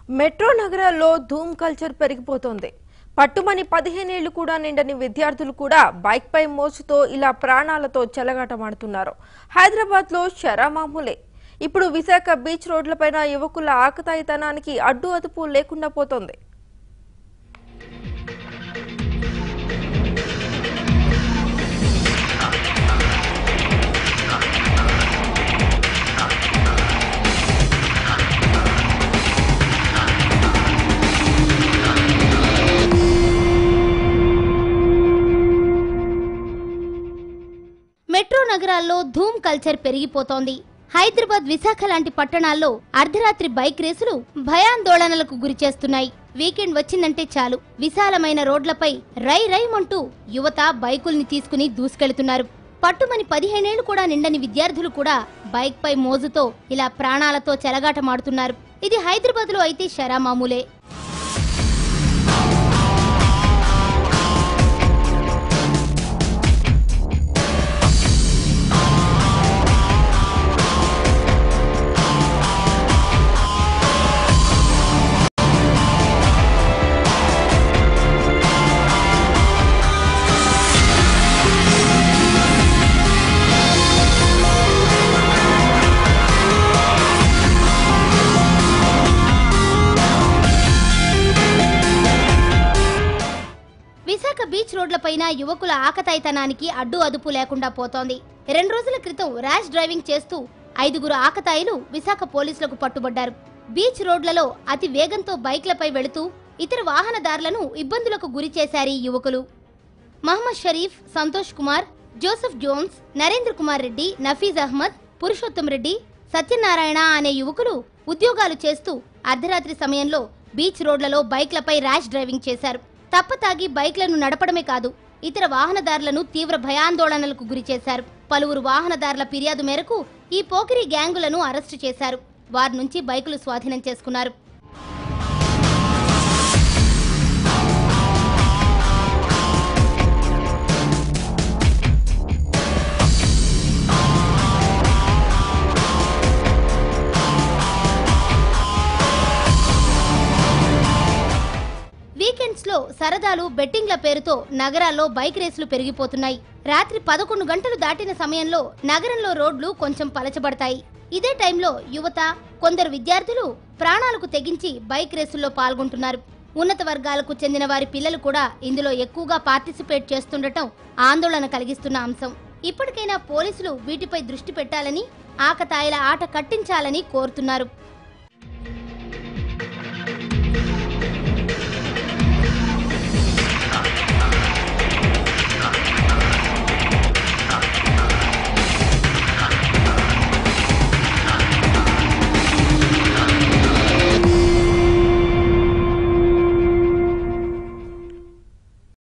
metro నగరాల్లో ధూమ్ culture పెరిగిపోతోంది పట్టుమని పదిహేనేళ్లు కూడా నిండని విద్యార్థులు కూడా బైక్ పై మోసుతో ఇలా ప్రాణాలతో చెలగాటమాడుతున్నారు హైదరాబాద్ లో శరామామూలే ఇప్పుడు విశాఖ బీచ్ రోడ్లపైన యువకుల ఆకతాయితనానికి అడ్డు అదుపు లేకుండా పోతోంది మెట్రో నగరాల్లో ధూమ్ కల్చర్ పెరిగిపోతోంది హైదరాబాద్ విశాఖ లాంటి పట్టణాల్లో అర్ధరాత్రి బైక్ రేసులు భయాందోళనలకు గురిచేస్తున్నాయి వీకెండ్ వచ్చిందంటే చాలు విశాలమైన రోడ్లపై రై రైమంటూ యువత బైకుల్ని తీసుకుని దూసుకెళ్తున్నారు పట్టుమని పదిహేనేళ్లు కూడా నిండని విద్యార్థులు కూడా బైక్ పై మోజుతో ఇలా ప్రాణాలతో చెలగాటమాడుతున్నారు ఇది హైదరాబాద్ లో అయితే షరామామూలే విశాఖ బీచ్ రోడ్లపైన యువకుల ఆకతాయితనానికి అడ్డు అదుపు లేకుండా పోతోంది రెండు రోజుల క్రితం ర్యాష్ డ్రైవింగ్ చేస్తూ ఐదుగురు ఆకతాయిలు విశాఖ పోలీసులకు పట్టుబడ్డారు బీచ్ రోడ్లలో అతి వేగంతో బైక్లపై వెళుతూ ఇతర వాహనదారులను ఇబ్బందులకు గురి చేశారు ఈ యువకులు మహమ్మద్ షరీఫ్ సంతోష్ కుమార్ జోసెఫ్ జోన్స్ నరేంద్ర కుమార్ రెడ్డి నఫీజ్ అహ్మద్ పురుషోత్తం రెడ్డి సత్యనారాయణ అనే యువకులు ఉద్యోగాలు చేస్తూ అర్ధరాత్రి సమయంలో బీచ్ రోడ్లలో బైక్లపై ర్యాష్ డ్రైవింగ్ చేశారు తప్పతాగి బైక్లను నడపడమే కాదు ఇతర వాహనదారులను తీవ్ర భయాందోళనలకు గురి చేశారు పలువురు వాహనదారుల ఫిర్యాదు మేరకు ఈ పోకిరి గ్యాంగులను అరెస్టు చేశారు వారి నుంచి బైకులు స్వాధీనం చేసుకున్నారు వీకెండ్స్ లో సరదాలు బెట్టింగ్ల పేరుతో నగరాల్లో బైక్ రేసులు పెరిగిపోతున్నాయి రాత్రి పదకొండు గంటలు దాటిన సమయంలో నగరంలో రోడ్లు కొంచెం పలచబడతాయి ఇదే టైంలో యువత కొందరు విద్యార్థులు ప్రాణాలకు తెగించి బైక్ రేసుల్లో పాల్గొంటున్నారు ఉన్నత వర్గాలకు చెందిన వారి పిల్లలు కూడా ఇందులో ఎక్కువగా పార్టిసిపేట్ చేస్తుండటం ఆందోళన కలిగిస్తున్న అంశం ఇప్పటికైనా పోలీసులు వీటిపై దృష్టి పెట్టాలని ఆకతాయిల ఆట కట్టించాలని కోరుతున్నారు